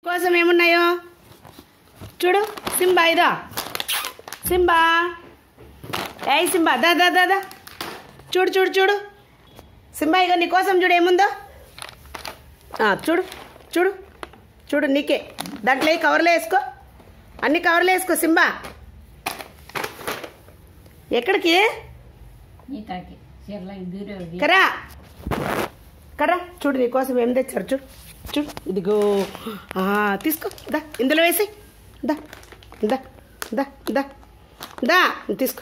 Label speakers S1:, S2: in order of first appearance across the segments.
S1: కోసం ఏమున్నాయో చూడు సింబా ఇదా సింబా ఏయ్ సింబా దా దా దా దా చూడు చూడు చూడు సింబా ఇక నీ కోసం చూడు ఏముందో ఆ, చూడు చూడు చూడు నీకే దాంట్లో ఈ కవర్లో వేసుకో అన్ని కవర్లో వేసుకో సింబా ఎక్కడికి
S2: నీకాకి చీరల దూరం
S1: కరా కరా చూడు నీకోసం ఏం తెచ్చారు చూడు చూడు ఇదిగో ఆ, తీసుకో దా ఇందులో వేసి దా దా దా దా దా తీసుకో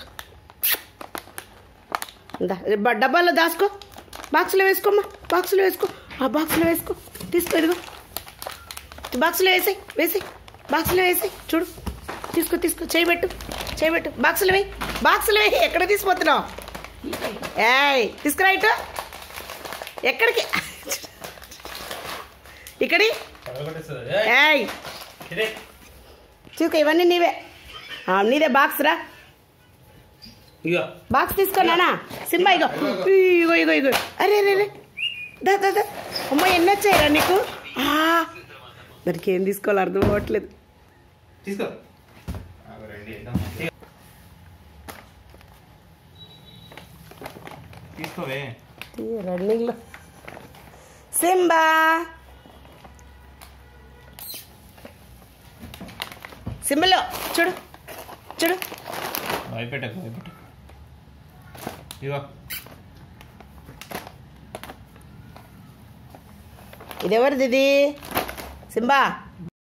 S1: దా బ- డబ్బాలో దాసుకో బాక్స్లో వేసుకోమ్మా బాక్స్లో వేసుకో ఆ బాక్స్లో వేసుకో తీసుకో ఇదిగో బాక్స్లో వేసి వేసి బాక్స్లో వేసి చూడు తీసుకో తీసుకో చేయబెట్టు చేయబెట్టు బాక్స్లో వేయి బాక్స్లో వేయి ఎక్కడ తీసుకుపోతున్నావు ఏయ్ తీసుకురా ఇటు ఎక్కడికి ఇక్కడి ఏయ్ చూక ఇవన్నీ నీవే ఆ, నీదే బాక్స్ రా
S3: ఇగో
S1: బాక్స్ తీసుకున్నానా సింబా ఇగో ఇగో ఇగో ఇగో అరే అరే అరే దా దా దా అమ్మ ఎన్ని వచ్చాయిరా నీకు ఆ, దానికి ఏం తీసుకోవాలి అర్థం అవ్వట్లేదు
S3: తీసుకో ఆగు, రండి ఇద్దాం. తీసుకోవే
S1: రన్నింగ్లో సింబా సింబలో చూడు చూడు
S3: భయపెట్టకు భయపెట్టకు ఇగో
S1: ఇది ఎవరిది ఇది సింబా